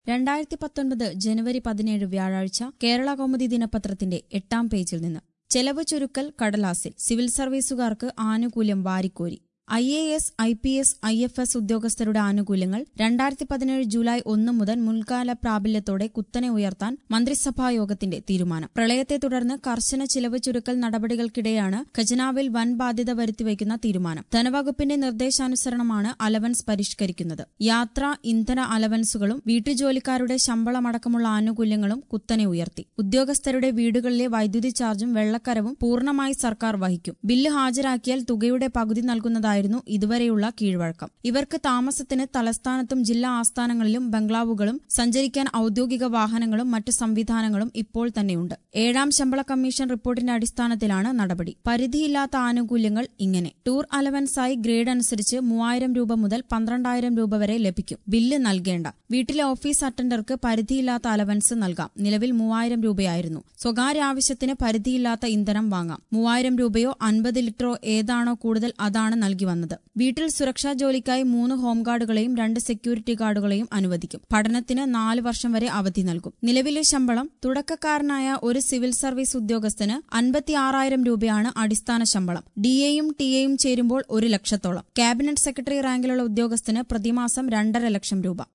രണ്ടായിരത്തി പത്തൊൻപത് ജനുവരി പതിനേഴ് വ്യാഴാഴ്ച കേരള കൗമുദി ദിനപത്രത്തിന്റെ എട്ടാം പേജിൽ നിന്ന് ചെലവ് ചുരുക്കൽ കടലാസിൽ സിവിൽ സർവീസുകാർക്ക് ആനുകൂല്യം വാരിക്കോരി I A S I P S I F S ഉദ്യോഗസ്ഥരുടെ ആനുകൂല്യങ്ങൾ രണ്ടായിരത്തി പതിനേഴ് ജൂലൈ ഒന്ന് മുതൽ മുൻകാല പ്രാബല്യത്തോടെ കുത്തനെ ഉയർത്താൻ മന്ത്രിസഭാ യോഗത്തിന്റെ തീരുമാനം പ്രളയത്തെ തുടർന്ന് കർശന ചിലവ് ചുരുക്കൽ നടപടികൾക്കിടെയാണ് ഖജനാവിൽ വൻ ബാധ്യത വരുത്തിവയ്ക്കുന്ന തീരുമാനം ധനവകുപ്പിന്റെ നിർദ്ദേശാനുസരണമാണ് അലവൻസ് പരിഷ്കരിക്കുന്നത് യാത്ര ഇന്ധന അലവൻസുകളും വീട്ടുജോലിക്കാരുടെ ശമ്പളമടക്കമുള്ള ആനുകൂല്യങ്ങളും കുത്തനെ ഉയർത്തി ഉദ്യോഗസ്ഥരുടെ വീടുകളിലെ വൈദ്യുതി ചാർജും വെള്ളക്കരവും പൂർണ്ണമായി സർക്കാർ വഹിക്കും ബില്ല് ഹാജരാക്കിയാൽ തുകയുടെ പകുതി നൽകുന്നതായിരുന്നു ഇതുവരെയുള്ള കീഴ്വഴക്കം ഇവർക്ക് താമസത്തിന് തലസ്ഥാനത്തും ജില്ലാ ആസ്ഥാനങ്ങളിലും ബംഗ്ലാവുകളും സഞ്ചരിക്കാൻ ഔദ്യോഗിക വാഹനങ്ങളും മറ്റ് സംവിധാനങ്ങളും ഇപ്പോൾ തന്നെയുണ്ട് ഏഴാം ശമ്പള കമ്മീഷൻ റിപ്പോർട്ടിന്റെ അടിസ്ഥാനത്തിലാണ് നടപടി പരിധിയില്ലാത്ത ആനുകൂല്യങ്ങൾ ഇങ്ങനെ ടൂർ അലവൻസായി ഗ്രേഡ് അനുസരിച്ച് മൂവായിരം രൂപ മുതൽ പന്ത്രണ്ടായിരം രൂപ വരെ ലഭിക്കും ബില്ല് നൽകേണ്ട വീട്ടിലെ ഓഫീസ് അറ്റൻഡർക്ക് പരിധിയില്ലാത്ത അലവൻസ് നൽകാം നിലവിൽ മൂവായിരം രൂപയായിരുന്നു സ്വകാര്യ ആവശ്യത്തിന് പരിധിയില്ലാത്ത ഇന്ധനം വാങ്ങാം മൂവായിരം രൂപയോ അൻപത് ലിറ്ററോ ഏതാണോ കൂടുതൽ അതാണ് നൽകി വന്നത് വീട്ടിൽ സുരക്ഷാ ജോലിക്കായി മൂന്ന് ഹോംഗാർഡുകളെയും രണ്ട് സെക്യൂരിറ്റി ഗാർഡുകളെയും അനുവദിക്കും പഠനത്തിന് നാല് വർഷം വരെ അവധി നൽകും നിലവിലെ ശമ്പളം തുടക്കക്കാരനായ ഒരു സിവിൽ സർവീസ് ഉദ്യോഗസ്ഥന് അൻപത്തിയാറായിരം രൂപയാണ് അടിസ്ഥാന ശമ്പളം ഡിഎയും ടിഎയും ചേരുമ്പോൾ ഒരു ലക്ഷത്തോളം ക്യാബിനറ്റ് സെക്രട്ടറി റാങ്കിലുള്ള ഉദ്യോഗസ്ഥന് പ്രതിമാസം രണ്ടര ലക്ഷം രൂപ